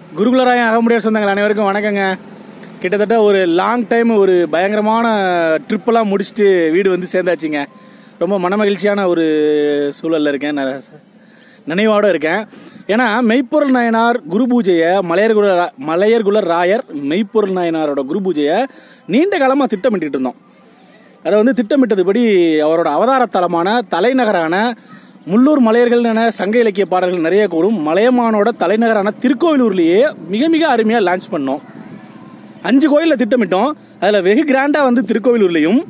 குருகுலராயன் அகமுடியார் சொந்தங்கள் அனைவருக்கும் வணக்கங்க கிட்டத்தட்ட ஒரு லாங் டைம் ஒரு பயங்கரமான ட்ரிப்பெல்லாம் முடிச்சுட்டு வீடு வந்து சேர்ந்தாச்சுங்க ரொம்ப மனமகிழ்ச்சியான ஒரு சூழல்ல இருக்கேன் ந- நினைவோட இருக்கேன் ஏன்னா மெய்ப்பொருள் நாயனார் குரு பூஜையை மலையர்குல மலையர்குல ராயர் மெய்ப்பொருள் நாயனாரோட குரு பூஜையை நீண்ட காலமாக திட்டமிட்டுட்டு இருந்தோம் அதை வந்து திட்டமிட்டதுபடி அவரோட அவதார தலமான தலைநகரான முள்ளூர் மலையர்கள் என சங்க இலக்கிய பாடல்கள் நிறைய கூறும் மலையமானோட தலைநகரான திருக்கோவிலூர்லேயே மிக மிக அருமையாக லான்ச் பண்ணோம் அஞ்சு கோயிலில் திட்டமிட்டோம் அதில் வெகு கிராண்டாக வந்து திருக்கோவிலூர்லேயும்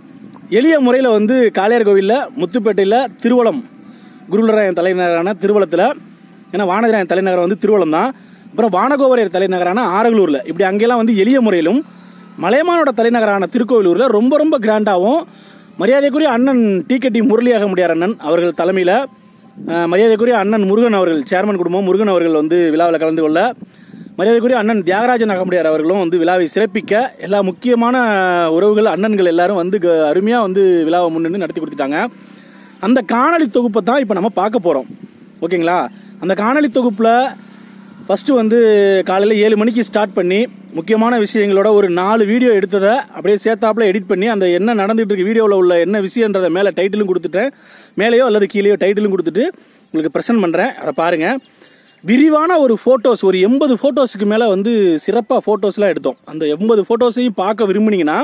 எளிய முறையில் வந்து காளையார் கோவிலில் முத்துப்பேட்டையில் திருவளம் குருலராயன் தலைநகரான திருவளத்தில் ஏன்னா வானதிராயன் தலைநகரம் வந்து திருவளம் தான் அப்புறம் வானகோவரையர் தலைநகரான ஆரகலூரில் இப்படி அங்கெல்லாம் வந்து எளிய முறையிலும் மலையமானோட தலைநகரான திருக்கோவிலூரில் ரொம்ப ரொம்ப கிராண்டாகவும் மரியாதைக்குரிய அண்ணன் டி கே டி முரளியாக முடியார் அண்ணன் அவர்கள் தலைமையில் மரியாதைக்குரிய அண்ணன் முருகன் அவர்கள் சேர்மன் குடும்பம் முருகன் அவர்கள் வந்து விழாவில் கலந்து கொள்ள மரியாதைக்குரிய அண்ணன் தியாகராஜன் அகமுடியார் அவர்களும் வந்து விழாவை சிறப்பிக்க எல்லா முக்கியமான உறவுகள் அண்ணன்கள் எல்லாரும் வந்து க- அருமையா வந்து விழாவை முன்னின்று நடத்தி கொடுத்துட்டாங்க அந்த காணொளி தொகுப்பை தான் இப்போ நம்ம பார்க்க போறோம் ஓகேங்களா அந்த காணொளி தொகுப்புல ஃபர்ஸ்ட் வந்து காலையில் ஏழு மணிக்கு ஸ்டார்ட் பண்ணி முக்கியமான விஷயங்களோட ஒரு நாலு வீடியோ எடுத்ததை அப்படியே சேர்த்தாப்புல எடிட் பண்ணி அந்த என்ன நடந்துட்டு இருக்கு வீடியோவில் உள்ள என்ன விஷயன்றதை மேலே டைட்டிலும் கொடுத்துட்டேன் மேலேயோ அல்லது கீழேயோ டைட்டிலும் கொடுத்துட்டு உங்களுக்கு ப்ரெசென்ட் பண்ணுறேன் அதை பாருங்க விரிவான ஒரு ஃபோட்டோஸ் ஒரு எண்பது ஃபோட்டோஸுக்கு மேலே வந்து சிறப்பாக ஃபோட்டோஸ்லாம் எடுத்தோம் அந்த எண்பது ஃபோட்டோஸையும் பார்க்க விரும்புனீங்கன்னா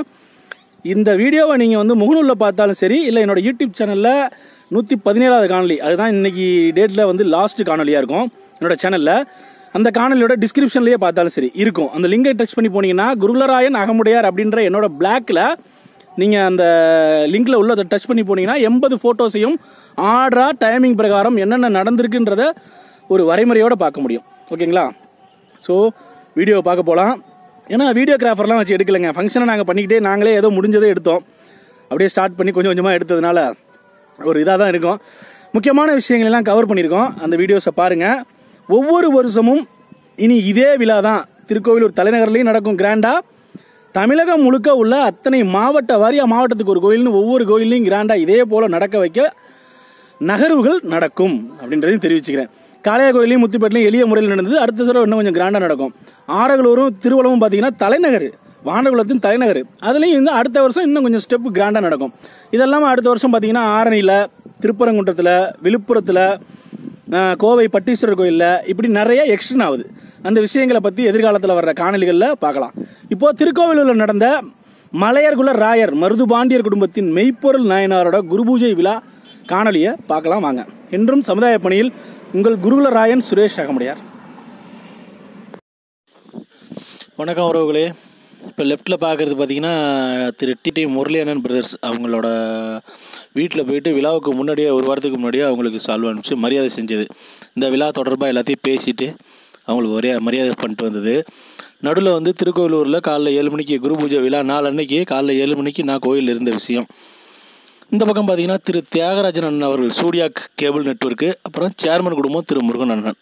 இந்த வீடியோவை நீங்கள் வந்து முகநூலில் பார்த்தாலும் சரி இல்லை என்னோட யூடியூப் சேனலில் நூற்றி பதினேழாவது காணொலி அதுதான் இன்னைக்கு டேட்டில் வந்து லாஸ்ட் காணொலியாக இருக்கும் என்னோட சேனலில் அந்த காணொலியோட டிஸ்கிரிப்ஷன்லேயே பார்த்தாலும் சரி இருக்கும் அந்த லிங்கை டச் பண்ணி போனீங்கன்னா குருலராயன் அகமுடையார் அப்படின்ற என்னோட பிளாக்ல நீங்கள் அந்த லிங்க்ல உள்ள டச் பண்ணி போனீங்கன்னா எண்பது ஃபோட்டோஸையும் ஆர்டரா டைமிங் பிரகாரம் என்னென்ன நடந்திருக்குன்றத ஒரு வரைமுறையோட பார்க்க முடியும் ஓகேங்களா ஸோ வீடியோ பார்க்க போகலாம் ஏன்னா வீடியோகிராஃபர்லாம் வச்சு எடுக்கலைங்க ஃபங்க்ஷனை நாங்கள் பண்ணிக்கிட்டே நாங்களே ஏதோ முடிஞ்சதை எடுத்தோம் அப்படியே ஸ்டார்ட் பண்ணி கொஞ்சம் கொஞ்சமாக எடுத்ததுனால ஒரு இதாக தான் இருக்கும் முக்கியமான விஷயங்கள் எல்லாம் கவர் பண்ணியிருக்கோம் அந்த வீடியோஸை பாருங்கள் ஒவ்வொரு வருஷமும் இனி இதே விழா தான் திருக்கோவிலூர் தலைநகர்லையும் நடக்கும் கிராண்டா தமிழகம் முழுக்க உள்ள அத்தனை மாவட்ட வாரியா மாவட்டத்துக்கு ஒரு கோயில்னு ஒவ்வொரு கோயிலையும் கிராண்டா இதே போல நடக்க வைக்க நகர்வுகள் நடக்கும் அப்படின்றதையும் தெரிவிச்சுக்கிறேன் காளையா கோயிலையும் முத்துப்பேட்டிலையும் எளிய முறையில் நடந்தது அடுத்த தடவை இன்னும் கொஞ்சம் கிராண்டா நடக்கும் ஆரகலூரும் திருவள்ளமும் பார்த்தீங்கன்னா தலைநகர் வானகுலத்தின் தலைநகர் அதுலேயும் இந்த அடுத்த வருஷம் இன்னும் கொஞ்சம் ஸ்டெப் கிராண்டாக நடக்கும் இதெல்லாம் அடுத்த வருஷம் பார்த்தீங்கன்னா ஆரணியில் திருப்பரங்குன்றத்தில் விழுப்புரத்தில் ஆஹ், கோவை பட்டீஸ்வரர் கோயிலில் இப்படி நிறைய எக்ஸ்டன் ஆகுது அந்த விஷயங்களை பற்றி எதிர்காலத்தில் வர்ற காணொலிகளில் பார்க்கலாம் இப்போ திருக்கோவிலூரில் நடந்த மலையர்குல ராயர் மருதுபாண்டியர் குடும்பத்தின் மெய்ப்பொருள் நாயனாரோட குருபூஜை விழா காணொலியை பார்க்கலாம் வாங்க என்றும் சமுதாய பணியில் உங்கள் குருகுல ராயன் சுரேஷ் அகமுடையார் வணக்கம் உறவுகளே இப்போ லெஃப்ட்டில் பார்க்குறது பார்த்தீங்கன்னா திரு டிடி முரளியண்ணன் பிரதர்ஸ் அவங்களோட வீட்டில் போயிட்டு விழாவுக்கு முன்னாடியே ஒரு வாரத்துக்கு முன்னாடியே அவங்களுக்கு சால்வ் அனுப்பிச்சு மரியாதை செஞ்சது இந்த விழா தொடர்பாக எல்லாத்தையும் பேசிட்டு அவங்களுக்கு ஒரே மரியாதை பண்ணிட்டு வந்தது நடுவில் வந்து திருக்கோவிலூரில் காலைல ஏழு மணிக்கு குரு பூஜை விழா நாலு அன்னைக்கு காலைல ஏழு மணிக்கு நான் கோயில் இருந்த விஷயம் இந்த பக்கம் பார்த்தீங்கன்னா திரு தியாகராஜன் அண்ணன் அவர்கள் சூர்யாக் கேபிள் நெட்வொர்க்கு அப்புறம் சேர்மன் குடும்பம் திரு முருகன் அண்ணன்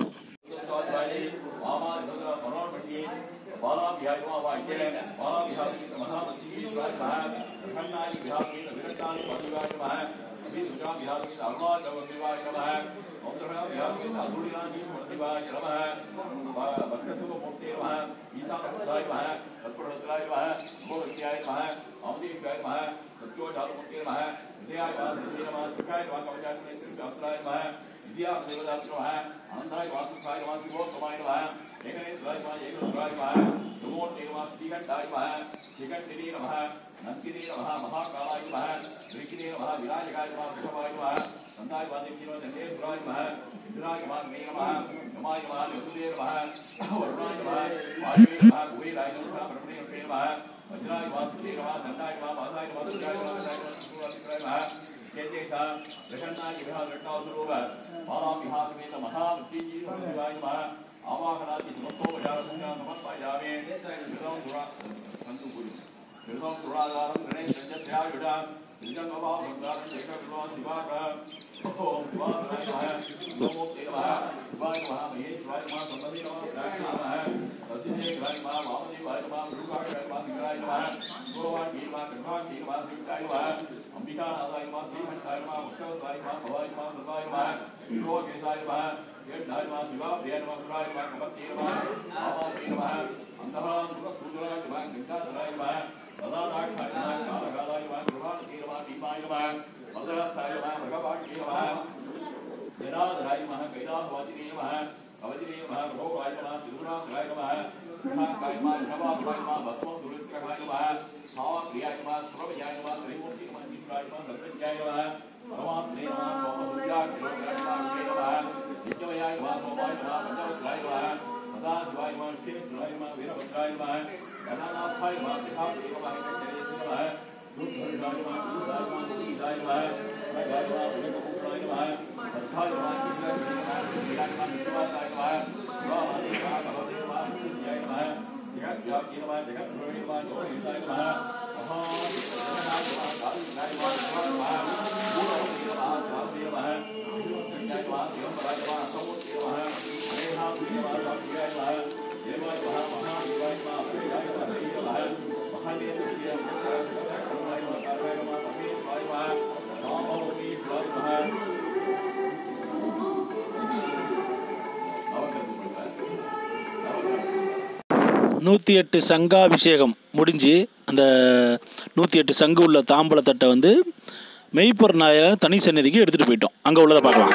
நூற்றி எட்டு சங்காபிஷேகம் முடிஞ்சு அந்த நூற்றி எட்டு சங்கு உள்ள தாம்பலத்தட்டை வந்து மெய்ப்பொருள் நாயர் தனி சன்னதிக்கு எடுத்துகிட்டு போயிட்டோம் அங்கே உள்ளதை பார்க்கலாம்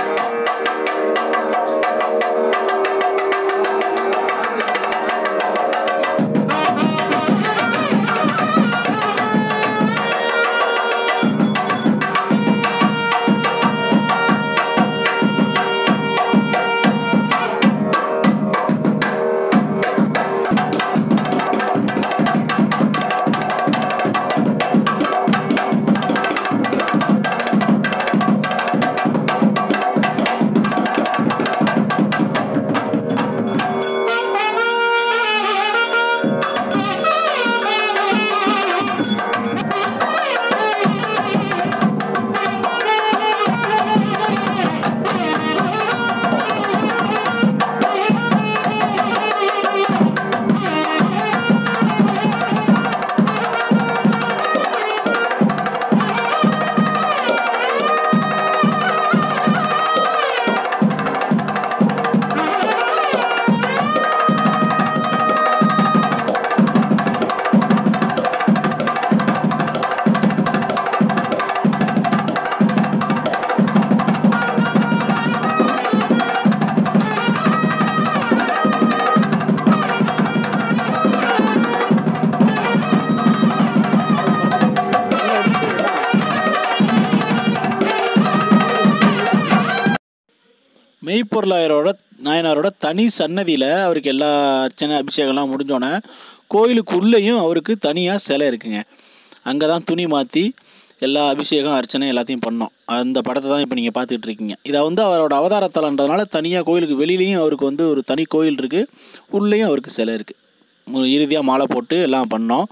மெய்ப்பொருளாயரோட நாயனாரோட தனி சன்னதியில் அவருக்கு எல்லா அர்ச்சனை அபிஷேகம்லாம் முடிஞ்சோடனே கோயிலுக்கு உள்ளேயும் அவருக்கு தனியாக சிலை இருக்குங்க அங்கே தான் துணி மாற்றி எல்லா அபிஷேகம் அர்ச்சனை எல்லாத்தையும் பண்ணோம் அந்த படத்தை தான் இப்போ நீங்கள் பார்த்துட்டு இருக்கீங்க இதை வந்து அவரோட அவதாரத்தலன்றதுனால தனியாக கோயிலுக்கு வெளியிலையும் அவருக்கு வந்து ஒரு தனி கோயில் இருக்குது உள்ளேயும் அவருக்கு சிலை இருக்குது இறுதியாக மாலை போட்டு எல்லாம் பண்ணோம்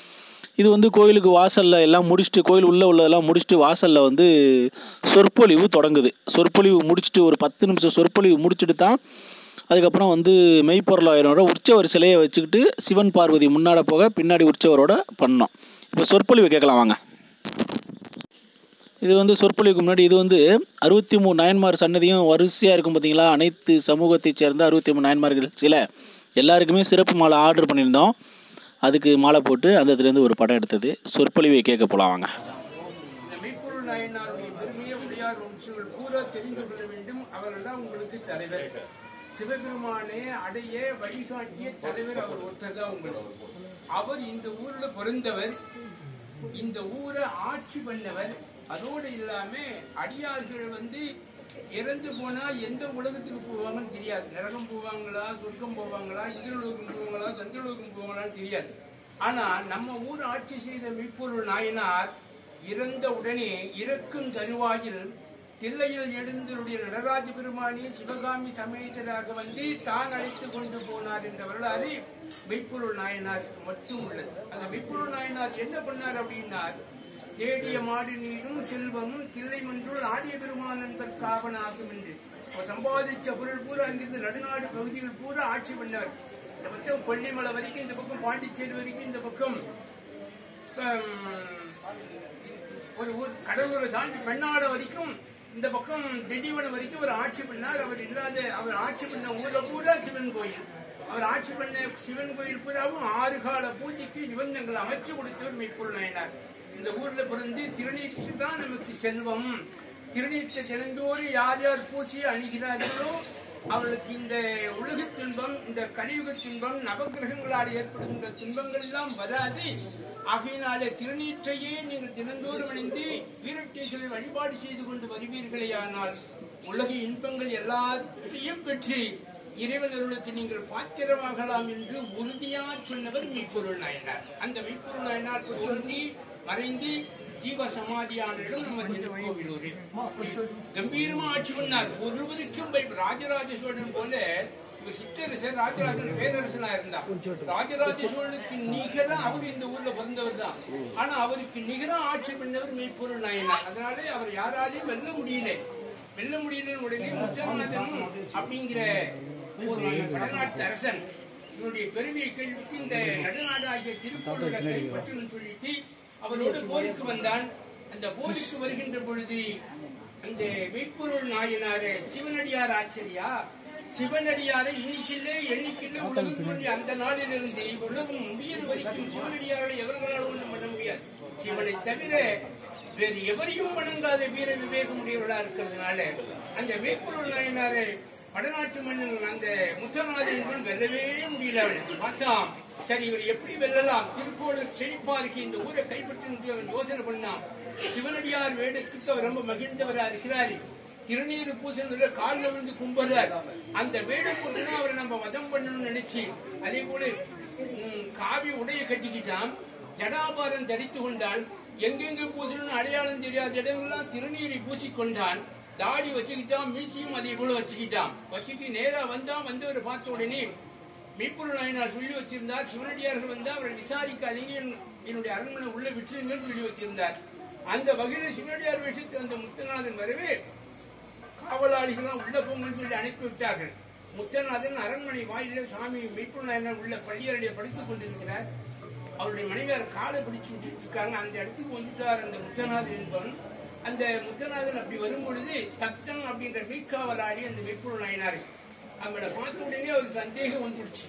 இது வந்து கோயிலுக்கு வாசலில் எல்லாம் முடிச்சுட்டு கோயில் உள்ளே உள்ளதெல்லாம் முடிச்சுட்டு வாசலில் வந்து சொற்பொழிவு தொடங்குது சொற்பொழிவு முடிச்சுட்டு ஒரு பத்து நிமிஷம் சொற்பொழிவு முடிச்சுட்டு தான் அதுக்கப்புறம் வந்து மெய்ப்பொருளாயிரோட உற்சவர் சிலையை வச்சுக்கிட்டு சிவன் பார்வதி முன்னாடி போக பின்னாடி உற்சவரோட பண்ணோம் இப்போ சொற்பொழிவு கேட்கலாம் வாங்க இது வந்து சொற்பொழிவுக்கு முன்னாடி இது வந்து அறுபத்தி மூணு நாயன்மார் சன்னதியும் வரிசையாக இருக்கும் பார்த்தீங்களா அனைத்து சமூகத்தைச் சேர்ந்த அறுபத்தி மூணு நாயன்மார்கள் சில எல்லாருக்குமே சிறப்பு மாலை ஆர்டர் பண்ணியிருந்தோம் அதுக்கு மாலை போட்டு அந்த இதுலேருந்து ஒரு படம் எடுத்தது சொற்பொழிவை கேட்க போகலாம் வாங்க இந்த மெய்ப்பொருள் நாயனாருடைய பெருமையை உடையார் வம்சங்கள் பூரா தெரிந்து கொள்ள வேண்டும் அவர்கள் தான் உங்களுக்கு தலைவர் சிவபெருமானே அடைய வழிகாட்டிய தலைவர் அவர் ஒருத்தர் தான் உங்களுக்கு அவர் இந்த ஊர்ல பிறந்தவர் இந்த ஊரை ஆட்சி பண்ணவர் அதோடு இல்லாம அடியார்கள் வந்து இறந்து போனா எந்த உலகத்துக்கு போவாங்கன்னு தெரியாது நரகம் போவாங்களா சொர்க்கம் போவாங்களா இந்திரலோகம் போவாங்களா சந்திரலோகம் போவாங்களான்னு தெரியாது ஆனா நம்ம ஊர் ஆட்சி செய்த மெய்ப்பொருள் நாயனார் இறந்த உடனே இறக்கும் தருவாயில் தில்லையில் எழுந்தருடைய நடராஜ பெருமானி சிவகாமி சமேதராக வந்து தான் அழைத்து கொண்டு போனார் என்ற வரலாறு மெய்ப்பொருள் நாயனார் மட்டும் உள்ளது அந்த மெய்ப்பொருள் நாயனார் என்ன பண்ணார் அப்படின்னார் தேடிய மாடு நீடும் செல்வமும் தில்லை மன்றுள் ஆடிய பெருமான் என்பர் காவனாகும் என்று அவர் சம்பாதிச்ச பொருள் பூரா அங்கிருந்து நடுநாடு பகுதிகள் பூரா ஆட்சி பண்ணவர் இந்த பக்கம் கொல்லிமலை வரைக்கும் இந்த பக்கம் பாண்டிச்சேரி வரைக்கும் இந்த பக்கம் ஹம், ஒரு ஊர் கடலூரை தாண்டி பெண்ணாடு வரைக்கும் இந்த பக்கம் திண்டிவனம் வரைக்கும் அவர் ஆட்சி பண்ணார் அவர் இல்லாத அவர் ஆட்சி பண்ண ஊர்ல பூரா சிவன் கோயில் அவர் ஆட்சி பண்ண சிவன் கோயில் பூராவும் ஆறு கால பூஜைக்கு நிபந்தங்கள் அமைச்சு கொடுத்தவர் மெய்ப்பொருள் நாயனார் இந்த ஊர்ல பிறந்து திருநீற்று தான் நமக்கு செல்வம் திருநீற்றை திறந்தோடு யார் யார் பூசி அணிகிறார்களோ அவர்களுக்கு இந்த உலக துன்பம் இந்த கலியுக துன்பம் நவகிரகங்களால் ஏற்படுகின்ற துன்பங்கள் எல்லாம் வராது ஆகையினாலே திருநீற்றையே நீங்கள் தினந்தோறும் அணிந்து வீரட்டேஸ்வரை வழிபாடு செய்து கொண்டு வருவீர்களேயானால் உலக இன்பங்கள் எல்லாத்தையும் பெற்று இறைவனர்களுக்கு நீங்கள் பாத்திரமாகலாம் என்று உறுதியா சொன்னவர் மெய்ப்பொருள் நாயனார் அந்த மெய்ப்பொருள் நாயனார் தோன்றி மறைந்து ஜீவ சமாதியான இடம் நம்ம திருக்கோவிலூரில் கம்பீரமா ஆட்சி பண்ணார் ஒருவருக்கும் பயப்பட ராஜராஜ சோழன் போல இவர் சிற்றரசர் ராஜராஜன் பேரரசனா இருந்தார் ராஜராஜ சோழனுக்கு நிகரா அவர் இந்த ஊர்ல பிறந்தவர் தான் ஆனா அவருக்கு நிகரா ஆட்சி பண்ணவர் மெய்ப்பொருள் நாயனார் அதனாலே அவர் யாராலையும் வெல்ல முடியல வெல்ல முடியல உடனே முத்தநாதன் அப்படிங்கிற ஒரு வடநாட்டு அரசன் இவருடைய பெருமையை கேள்விக்கு இந்த நடுநாடு ஆகிய திருப்பூர்ல கைப்பற்றணும்னு சொல்லிட்டு அவரோடு போருக்கு வந்தான் அந்த போருக்கு வருகின்ற பொழுது அந்த மெய்ப்பொருள் நாயனார சிவனடியார் ஆச்சரியா சிவனடியாரை இன்னைக்கில்லே எண்ணிக்கில்லே உலகம் தோன்றி அந்த நாளிலிருந்து உலகம் முடியிற வரைக்கும் சிவனடியாரை எவர்களாலும் ஒன்றும் பண்ண முடியாது சிவனை தவிர வேறு எவரையும் வணங்காத வீர விவேகம் உடையவர்களா இருக்கிறதுனால அந்த மெய்ப்பொருள் நாயனாரை வடநாட்டு மன்னன் அந்த முத்தநாதன் என்பவன் வெல்லவே முடியல அவன் பார்த்தான் சரி இவர் எப்படி வெல்லலாம் திருக்கோளூர் செழிப்பா இருக்கு இந்த ஊரை கைப்பற்றி அவன் யோசனை பண்ணான் சிவனடியார் வேடத்துக்கு அவர் ரொம்ப மகிழ்ந்தவரா இருக்கிறாரு திருநீர் பூசணுல காலில் விழுந்து கும்புறார் அந்த வேடம் கொண்டுதான் அவரை நம்ம வதம் பண்ணணும்னு நினைச்சு அதே போல ம், காவி உடைய கட்டிக்கிட்டான் ஜடாபாரம் தரித்து கொண்டான் எங்கெங்க பூசணும்னு அடையாளம் தெரியாத இடங்கள்லாம் திருநீரை பூசிக்கொண்டான் தாடி வச்சுக்கிட்டான் மீசியும் அதே போல வச்சுக்கிட்டான் வச்சுட்டு நேரா வந்தான் வந்தவரை பார்த்த உடனே மீப்பொருள் நாயனார் சொல்லி வச்சிருந்தார் சிவனடியார்கள் வந்து அவரை விசாரிக்காதீங்க என்- என்னுடைய அரண்மனை உள்ள விட்டுருங்கன்னு சொல்லி வச்சிருந்தார் அந்த வகையில சிவனடியார் விஷயத்து அந்த முத்தநாதன் வரவே காவலாளிகளும் உள்ள போங்கன்னு சொல்லி அனுப்பி விட்டார்கள் முத்தநாதன் அரண்மனை வாயில சாமி மீட்பு நாயனார் உள்ள பள்ளியறைய படித்துக் கொண்டிருக்கிறார் அவருடைய மனைவியார் காலை பிடிச்சு விட்டுட்டு இருக்காங்க அந்த இடத்துக்கு வந்துட்டார் அந்த முத்தநாதன் என்பவன் அந்த முத்தநாதன் அப்படி வரும் பொழுது தத்தன் அப்படின்ற மீட்காவலாளி அந்த மீட்பு நாயனார் அவங்கள பார்த்த உடனே ஒரு சந்தேகம் வந்துடுச்சு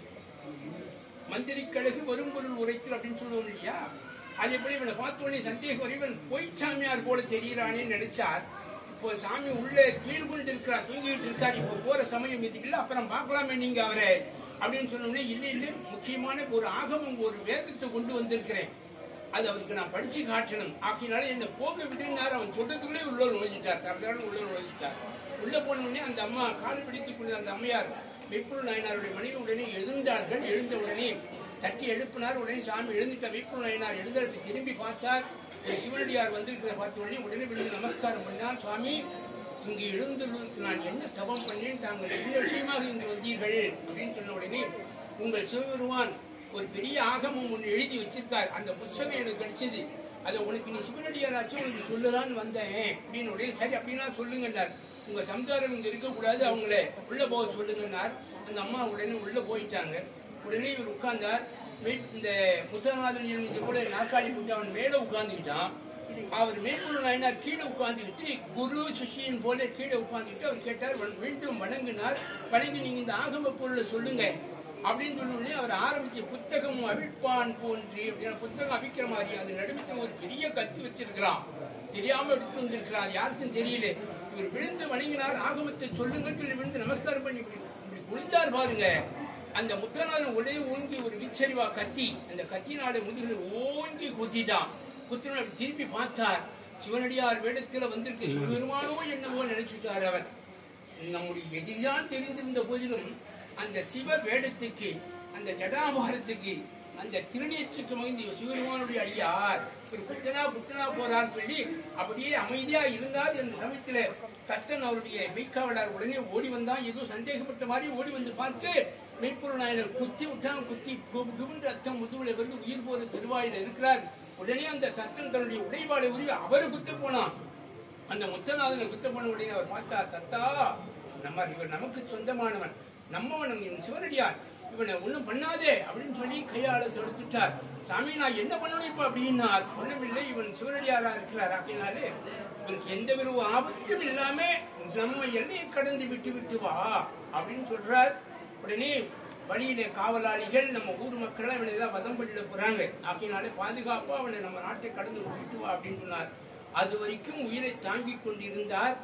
மந்திரி கழகு வரும் பொருள் உரைத்தல் அப்படின்னு சொல்லுவோம் இல்லையா அதே போல இவனை பார்த்த உடனே சந்தேகம் வரும் இவன் பொய் சாமியார் போல தெரியறானேன்னு நினைச்சார் இப்போ சாமி உள்ளே கீழ் கொண்டு இருக்கிறார் தூங்கிட்டு இருக்கார் இப்போ போற சமயம் இது இல்ல அப்புறம் பார்க்கலாமே நீங்க அவரை அப்படின்னு சொன்ன உடனே இல்ல இல்ல முக்கியமான ஒரு ஆகமம் ஒரு வேதத்தை கொண்டு வந்திருக்கிறேன் அது அவருக்கு நான் படிச்சு காட்டணும் ஆக்கினால என்ன போக விடுனார் அவன் சொல்றதுக்குள்ளே உள்ள நுழைஞ்சிட்டார் தரதான உள்ள நுழைஞ்சிட்டார் உள்ள போன உடனே அந்த அம்மா காலை பிடித்துக் கொண்ட அந்த அம்மையார் விப்புல் நாயனாருடைய மனைவி உடனே எழுந்தார்கள் எழுந்த உடனே தட்டி எழுப்பினார் உடனே சாமி எழுந்துட்ட விப்புல் நாயனார் எழுந்தற்கு திரும்பி பார்த்தார் ஒரு சிவனடியார் வந்திருக்கிறத பார்த்த உடனே உடனே விழுந்து நமஸ்காரம் பண்ணார் சுவாமி இங்கு எழுந்ததற்கு நான் என்ன தவம் பண்ணேன் தாங்கள் என்ன விஷயமாக இங்கு வந்தீர்கள் அப்படின்னு சொன்ன உடனே உங்கள் சிவபெருமான் ஒரு பெரிய ஆகமம் ஒன்று எழுதி வச்சிருக்கார் அந்த புஸ்தகம் எனக்கு கிடைச்சது அதை உனக்கு நீ சிவனடியாராச்சும் உனக்கு சொல்லலான்னு வந்தேன் அப்படின்னு உடனே சரி அப்படின்னா சொல்லுங்கன்னார் உங்க சம்சாரம் இங்க இருக்கக்கூடாது அவங்கள உள்ள போக சொல்லுங்கன்னார் அந்த அம்மா உடனே உள்ள போயிட்டாங்க உடனே இவர் உட்கார்ந்தார் மே- இந்த முத்தநாதன் இந்த போல நாற்காலி போட்டு அவன் மேல உட்கார்ந்துக்கிட்டான் அவர் மேற்கொள்ள நாயனார் கீழே உட்கார்ந்துக்கிட்டு குரு சிஷியன் போல கீழே உட்கார்ந்துக்கிட்டு அவர் கேட்டார் வண- மீண்டும் வணங்கினார் வணங்கி நீங்க இந்த ஆகம பொருளை சொல்லுங்க அப்படின்னு சொன்ன உடனே அவர் ஆரம்பிச்ச புத்தகம் அவிழ்ப்பான் போன்று அப்படின்னா புத்தகம் அவிக்கிற மாதிரி அது நடுவில் ஒரு பெரிய கத்தி வச்சிருக்கிறான் தெரியாம எடுத்து வந்திருக்கிறார் யாருக்கும் தெரியல இவர் விழுந்து வணங்கினார் ஆகமத்தை சொல்லுங்கன்னு சொல்லி விழுந்து நமஸ்காரம் பண்ணி இப்படி இப்படி குனிஞ்சார் பாருங்க அந்த முத்தநாதன் உடனே ஓங்கி ஒரு விச்சரிவா கத்தி அந்த கத்தினால முதுகில் ஓங்கி குத்திட்டான் குத்தின திரும்பி பார்த்தார் சிவனடியார் வேடத்துல வந்திருக்கு சிவபெருமானோ என்னவோ நினைச்சுட்டார் அவர் நம்முடைய எதிரிதான் தெரிந்திருந்த போதிலும் அந்த சிவ வேடத்துக்கு அந்த ஜடாபாரத்துக்கு அந்த திருநீற்றுக்கு மகிழ்ந்த சிவபெருமானுடைய அடியார் ஒரு குத்தனா குத்தனா போறான்னு சொல்லி அப்படியே அமைதியா இருந்தார் அந்த சமயத்துல தத்தன் அவருடைய மெய்க்காவலார் உடனே ஓடி வந்தான் ஏதோ சந்தேகப்பட்ட மாதிரி ஓடி வந்து பார்த்து மெய்ப்பொருள் நாயனர் குத்தி விட்டான் குத்தி குவின்ற ரத்தம் முதுகுல வந்து உயிர் போற திருவாயில இருக்கிறார் உடனே அந்த தத்தன் தன்னுடைய உடைவாளை உருவி அவரு குத்த போனான் அந்த முத்தநாதனை குத்த பண்ண உடனே அவர் பார்த்தா தத்தா நம்ம இவர் நமக்கு சொந்தமானவன் நம்மவன் இவன் சிவனடியார் இவனை ஒண்ணும் பண்ணாதே அப்படின்னு சொல்லி கையாள தொடுத்துட்டார் சாமி நான் என்ன பண்ணணும் இப்ப அப்படின்னா ஒண்ணுமில்லை இவன் சிவனடியாரா இருக்கிறார் அப்படின்னாலே இவனுக்கு எந்த ஒரு ஆபத்தும் இல்லாம நம்ம எல்லையை கடந்து விட்டு விட்டு வா அப்படின்னு சொல்றார் உடனே வழியில காவலாளிகள் நம்ம ஊர் மக்கள் அவனை ஏதாவது வதம் பண்ணிட போறாங்க அப்படின்னாலே பாதுகாப்பா அவனை நம்ம நாட்டை கடந்து விட்டு வா அப்படின்னு சொன்னார் அது வரைக்கும் உயிரை தாங்கிக் கொண்டிருந்தார்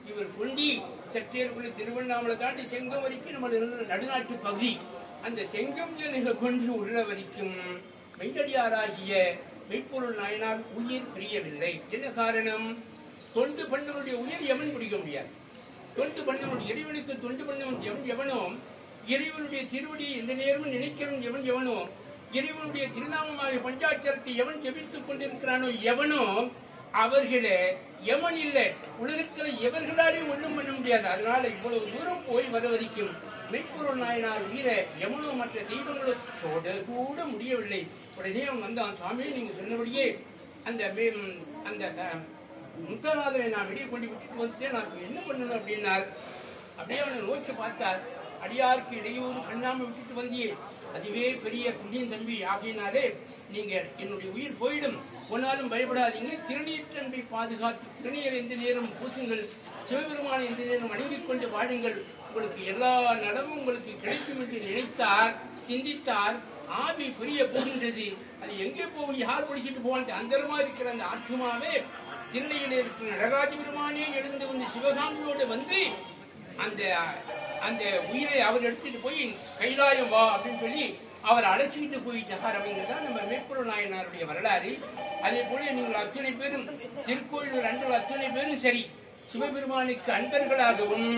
இவர் கொண்டி சற்றேற்குள்ள திருவண்ணாமலை தாண்டி செங்கம் வரைக்கும் நம்ம நடு- நடுநாட்டு பகுதி அந்த செங்கம் ஜனக கொண்டு உள்ள வரைக்கும் மெய்யடியாராகிய மெய்ப்பொருள் நாயனால் உயிர் பிரியவில்லை என்ன காரணம் தொண்டு பண்ணவனுடைய உயிர் எவன் பிடிக்க முடியாது தொண்டு பண்ணவன் இறைவனுக்கு தொண்டு பண்ணவன் எவன் எவனோ இறைவனுடைய திருவடியை எந்த நேரமும் நினைக்கிறவன் எவன் எவனோ இறைவனுடைய திருநாமமாக பஞ்சாட்சரத்தை எவன் ஜெபித்துக் கொண்டிருக்கிறானோ எவனோ அவர்களே எவன் இல்லை உலகத்துல எவர்களாலே ஒண்ணும் பண்ண முடியாது அதனால இவ்வளவு தூரம் போய் வர வரைக்கும் மெய்ப்பொருள் நாயனார் உயிரை எவனோ மற்ற தெய்வங்களோட கூட முடியவில்லை உடனே அவன் வந்தான் சுவாமி நீங்க சொன்னபடியே அந்த மே- அந்த அஹ், முத்தநாதரை நான் வெளியே கொண்டு விட்டுட்டு வந்துட்டேன் நான் இப்ப என்ன பண்ணணும் அப்படின்னார் அப்படியே அவனை நோக்கி பார்த்தார் அடியாருக்கு இடையூறு பண்ணாம விட்டுட்டு வந்தியே அதுவே பெரிய புண்ணியம் தம்பி ஆகினாலே நீங்க என்னுடைய உயிர் போயிடும் போனாலும் பயப்படாதீங்க திருநீற்றன்பை பாதுகாத்து திருநீர் எந்த நேரம் பூசுங்கள் சிவபெருமானை எந்த நேரம் அணுகிக் கொண்டு வாழுங்கள் உங்களுக்கு எல்லா நலமும் உங்களுக்கு கிடைக்கும் என்று நினைத்தார் சிந்தித்தார் ஆவி பெரிய போகின்றது அது எங்கே போகும் யார் பிடிச்சிட்டு போவான் அந்தரமா இருக்கிற அந்த ஆத்மாவே தில்லையில இருக்கிற நடராஜ பெருமானே எழுந்து வந்து சிவகாமியோடு வந்து அந்த அந்த உயிரை அவர் எடுத்துட்டு போய் கைலாயம் வா அப்படின்னு சொல்லி அவர் அழைச்சிக்கிட்டு போயிட்டார் அப்படிங்கிறது தான் நம்ம மேற்பொருள் நாயனாருடைய வரலாறு அதே போல நீங்கள் அத்தனை பேரும் திருக்கோயிலூர் அன்பர்கள் அத்தனை பேரும் சரி சிவபெருமானுக்கு அன்பர்களாகவும்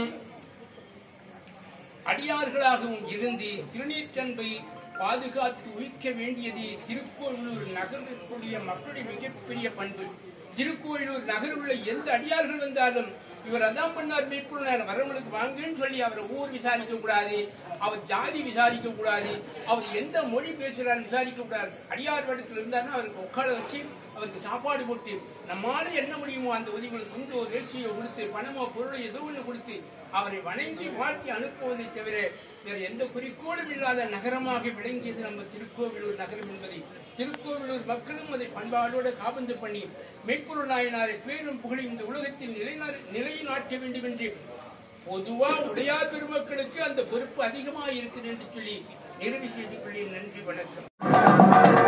அடியார்களாகவும் இருந்து திருநீற்றன்பை பாதுகாத்து உயிக்க வேண்டியது திருக்கோயிலூர் நகரிற்குரிய மக்களுடைய மிகப்பெரிய பண்பு திருக்கோயிலூர் நகரில் உள்ள எந்த அடியார்கள் வந்தாலும் இவர் அதான் பண்ணார் மேற்கொள்ள வரவங்களுக்கு வாங்கன்னு சொல்லி அவரை ஊர் விசாரிக்க கூடாது அவர் ஜாதி விசாரிக்க கூடாது அவர் எந்த மொழி பேசுறாரு விசாரிக்க கூடாது அடியார் இடத்துல இருந்தாருன்னா அவருக்கு உட்கார வச்சு அவருக்கு சாப்பாடு கொடுத்து நம்மால என்ன முடியுமோ அந்த உதவிகளை துண்டோ வேட்சியோ கொடுத்து பணமோ பொருளோ ஏதோ ஒன்று கொடுத்து அவரை வணங்கி வாழ்த்தி அனுப்புவதை தவிர வேறு எந்த குறிக்கோளும் இல்லாத நகரமாக விளங்கியது நம்ம திருக்கோவிலூர் நகரம் என்பதை திருக்கோவிலூர் மக்களும் அதை பண்பாடோடு காபந்து பண்ணி மெய்ப்பொருள் நாயனாரை பேரும் புகழி இந்த உலகத்தில் நிலைநா- நிலைநாட்ட வேண்டும் என்று பொதுவா உடையார் பெருமக்களுக்கு அந்த பொறுப்பு அதிகமாக இருக்குது என்று சொல்லி நிறைவு செய்து கொள்ளேன் நன்றி வணக்கம்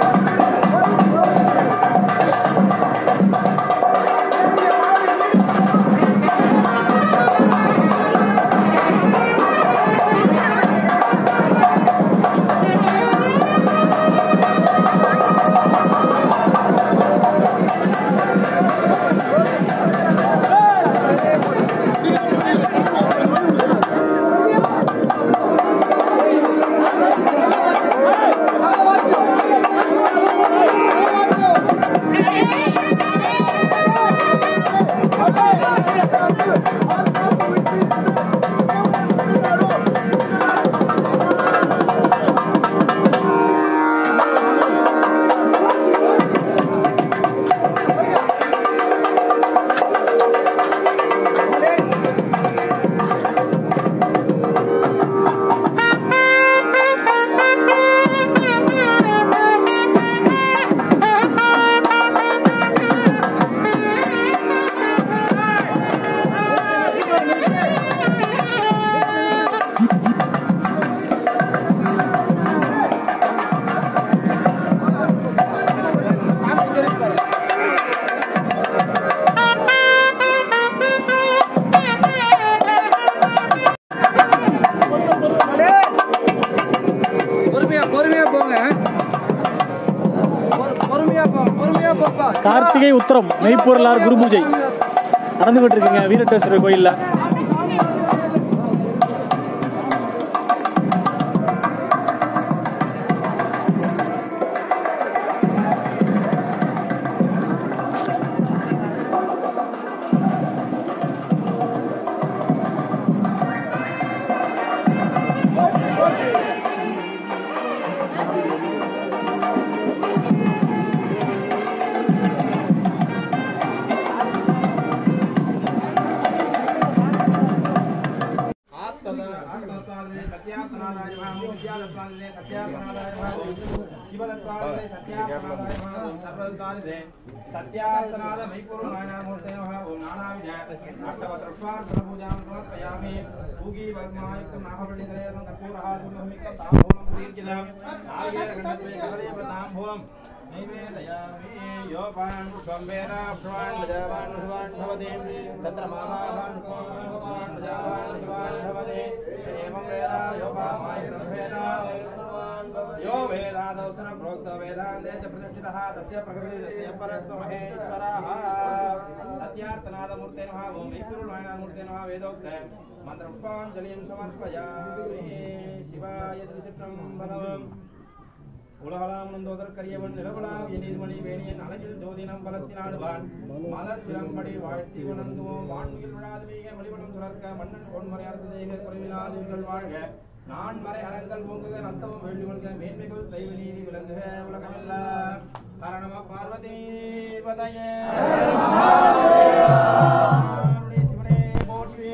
பொறுமையா பொறுமையா போங்க பொறு- பொறுமையா போ பொறுமையா போப்பா கார்த்திகை உத்தரம் மெய்ப்பொருளார் குரு பூஜை நடந்துகிட்டு இருக்குங்க வீரட்டேஸ்வரர் கோயில்ல ஆத்ததா ஆத்ததாலே சத்யாத்மநாதாய நமः வித்யாதத்வாலே சத்யாத்மநாதாய நமः சிவதத்வாலே சத்யாத்மநாதாய நமः சர்வதத்வாலே சத்யாத்மநாத மைப்பொருள் நாயனாமூர்த்தே நமः ஓம் நானாவித அஷ்டவத்ரஸ்வார்த்தன பூஜாம் சமர்ப்பயாமி பூகி வர்மாயுக்தம் நாகபண்டிதரேதம் கற்பூரஹா சுமமிக்க தாம்பூலம் தீர்க்கிதம் நாகேர கண்டத்வே கவலே தாம்பூலம் नैवेदयामि योपान् पुष्पं वेद पुष्पान् प्रजावान् पुष्पान् भवति चन्द्रमामावान् पुष्पान् प्रजावान् पुष्पान् भवति एवं वेद योपान् वेद यो वेदादौ स न प्रोक्तो वेदान्ते च प्रतिष्ठितः तस्य प्रकृतिः तस्य परस्य महेश्वरः सत्यार्थनादमूर्ते नमः ओं वैकुरुणायनामूर्ते नमः वेदोक्त मन्त्रपुष्पाञ्जलिं समर्पयामि शिवाय திருச்சிற்றம்பலம் உலகலாம் நந்தோதற்கரியவன் நிலவலாம் எனிமணி வேணியன் அழகில் ஜோதினம் பலத்தினாடுவான் மலர் சிலம்படி வாழ்த்தி வணங்குவோம் வான்மியில் விழாது வீக வழிபடும் சுரர்க்க மன்னன் பொன்மறை அரசு செய்க குறைவிலாது உங்கள் வாழ்க நான் மறை அரங்கல் ஓங்குக நத்தமும் வேள்வி கொள்க மேன்மைகள் செய்வ நீதி விளங்குக உலகமெல்லாம் காரணமா பார்வதி பதையே சிவனே போற்றி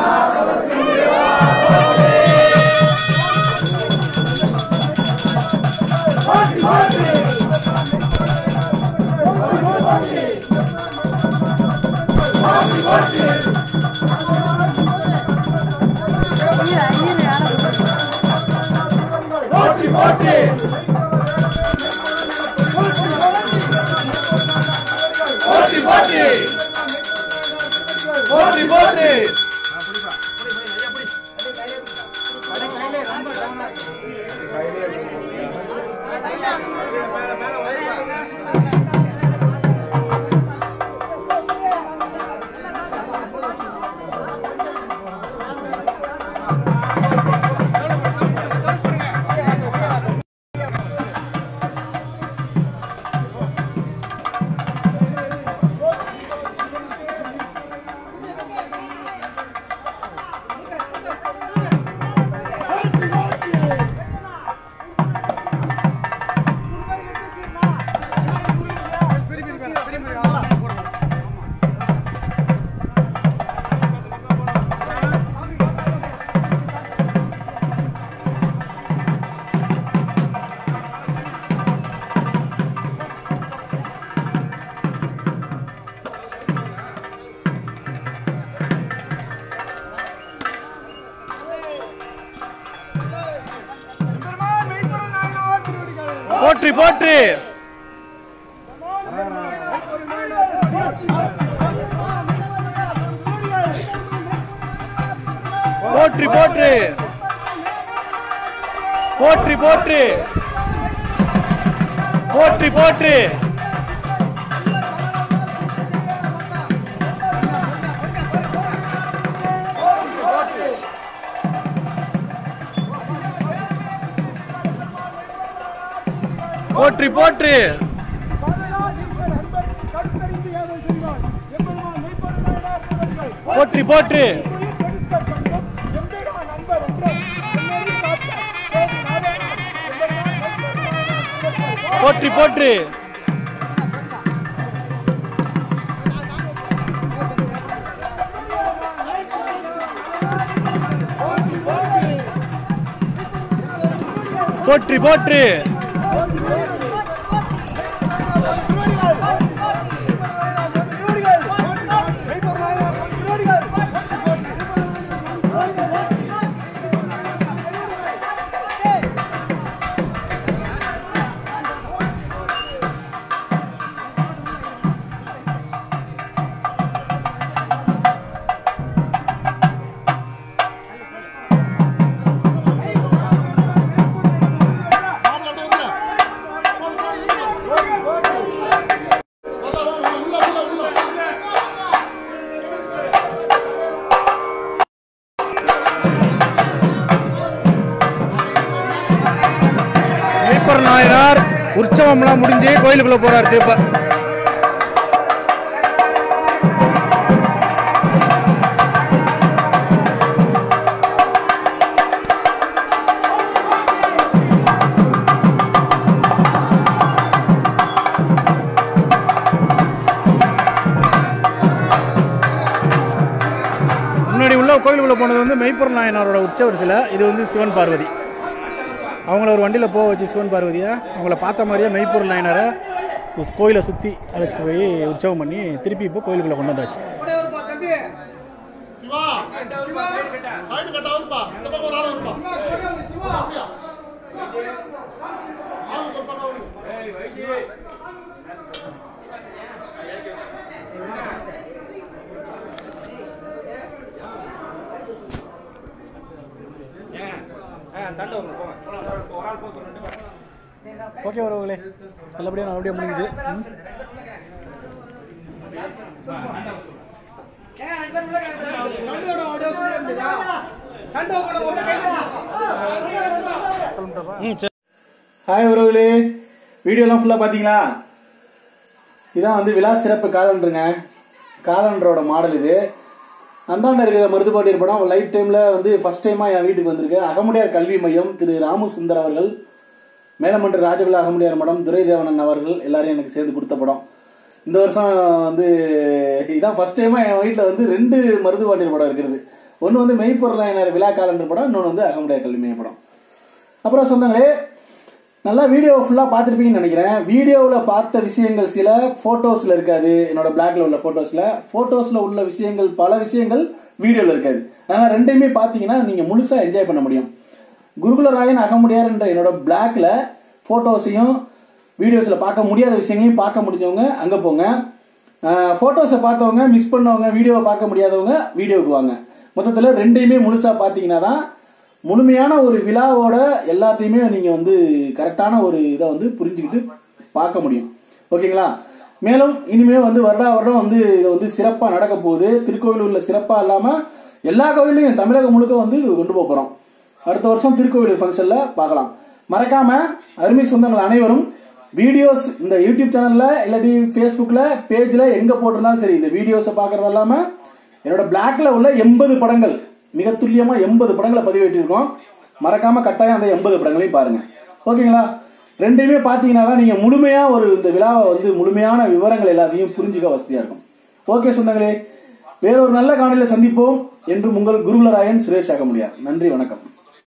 போற்றி போற்றி போற்றி போற்றி போற்றி போற்றி போற்றி போற்றி போற்றி போற்றி போற்றி போற்றி போற்றி போற்றி போற்றி போற்றி மீப்பர் நாயனார் உற்சவம்லாம் முடிஞ்சு கோயிலுக்குள்ள போறார் திருப்ப முன்னாடி உள்ள கோயிலுக்குள்ள போனது வந்து மெய்ப்பொருள் நாயனாரோட உற்சவர் சிலை இது வந்து சிவன் பார்வதி அவங்கள ஒரு வண்டியில் போக வச்சு சிவன் பார்வதியை அவங்கள பார்த்த மாதிரியே மெய்ப்பொருள் நாயனாரை கு- கோயிலை சுற்றி அழைச்சிட்டு போய் உற்சவம் பண்ணி திருப்பி இப்போ கோயிலுக்குள்ளே கொண்டு வந்தாச்சு சிவா சைடு கட்ட வருப்பா இந்த பக்கம் ஒரு ஆள் வருப்பா அப்படியா ஆளுக்கு ஒரு பக்கம் வருங்க ஓகே உறவுகளே நல்லபடியாக நல்லபடியாக முடிஞ்சுது ம். ம் சரி ஹாய் உறவுகளே வீடியோலாம் ஃபுல்லாக பார்த்தீங்களா இதான் வந்து விழா சிறப்பு காலண்டருங்க காலண்டரோட மாடல் இது அந்தாண்ட இருக்கிற மருதுபாண்டியர் படம் லைஃப் டைமில் வந்து ஃபர்ஸ்ட் டைமாக என் வீட்டுக்கு வந்திருக்கு அகமுடையார் கல்வி மையம் திரு ராமு சுந்தர் அவர்கள் மேலமன்ற ராஜகுல அகமுடையார் மடம் துரைதேவனன் அவர்கள் எல்லாரையும் எனக்கு சேர்ந்து கொடுத்த படம் இந்த வருஷம் வந்து இதான் ஃபர்ஸ்ட் டைமாக என் வீட்டில் வந்து ரெண்டு மருதுபாண்டியர் படம் இருக்கிறது ஒன்று வந்து மெய்ப்பொருளாயினர் விழா காலண்டர் படம் இன்னொன்று வந்து அகமுடையார் கல்வி மையம் படம் அப்புறம் சொந்தங்களே நல்லா வீடியோ ஃபுல்லாக பார்த்துருப்பீங்கன்னு நினைக்கிறேன் வீடியோவில் பார்த்த விஷயங்கள் சில ஃபோட்டோஸில் இருக்காது என்னோட பிளாக்ல உள்ள ஃபோட்டோஸில் ஃபோட்டோஸில் உள்ள விஷயங்கள் பல விஷயங்கள் வீடியோவில் இருக்காது அதனால் ரெண்டையுமே பார்த்தீங்கன்னா நீங்கள் முழுசாக என்ஜாய் பண்ண முடியும் குருகுலராயன் அகமுடியார் என்ற என்னோட பிளாக்ல ஃபோட்டோஸையும் வீடியோஸில் பார்க்க முடியாத விஷயங்களையும் பார்க்க முடிஞ்சவங்க அங்கே போங்க ஃபோட்டோஸை பார்த்தவங்க மிஸ் பண்ணவங்க வீடியோவை பார்க்க முடியாதவங்க வீடியோவுக்கு வாங்க மொத்தத்தில் ரெண்டையுமே முழுசாக பார்த்தீங்கன்னா தான் முழுமையான ஒரு விழாவோட எல்லாத்தையுமே நீங்கள் வந்து கரெக்டான ஒரு இதை வந்து புரிஞ்சுக்கிட்டு பார்க்க முடியும் ஓகேங்களா மேலும் இனிமே வந்து வருடா வருடம் வந்து இதை வந்து சிறப்பாக நடக்க போகுது திருக்கோவிலூர்ல சிறப்பாக இல்லாமல் எல்லா கோவிலையும் தமிழகம் முழுக்க வந்து இது கொண்டு போக போகிறோம் அடுத்த வருஷம் திருக்கோவிலூர் ஃபங்க்ஷனில் பார்க்கலாம் மறக்காம அருமை சொந்தங்கள் அனைவரும் வீடியோஸ் இந்த யூடியூப் சேனல்ல இல்லாட்டி ஃபேஸ்புக்கில் பேஜில் எங்கே போட்டிருந்தாலும் சரி இந்த வீடியோஸை பார்க்கறது இல்லாமல் என்னோட பிளாக்ல உள்ள எண்பது படங்கள் மிக துல்லியமா எண்பது படங்களை பதிவேற்றிருக்கோம் மறக்காம கட்டாயம் அந்த எண்பது படங்களையும் பாருங்க ஓகேங்களா ரெண்டையுமே பார்த்தீங்கன்னா தான் நீங்க முழுமையா ஒரு இந்த விழாவை வந்து முழுமையான விவரங்கள் எல்லாத்தையும் புரிஞ்சுக்க வசதியா இருக்கும் ஓகே சொந்தங்களே வேறொரு நல்ல காணொலியில் சந்திப்போம் என்று உங்கள் குருகுலராயன் சுரேஷ் ஆக முடியாது நன்றி வணக்கம்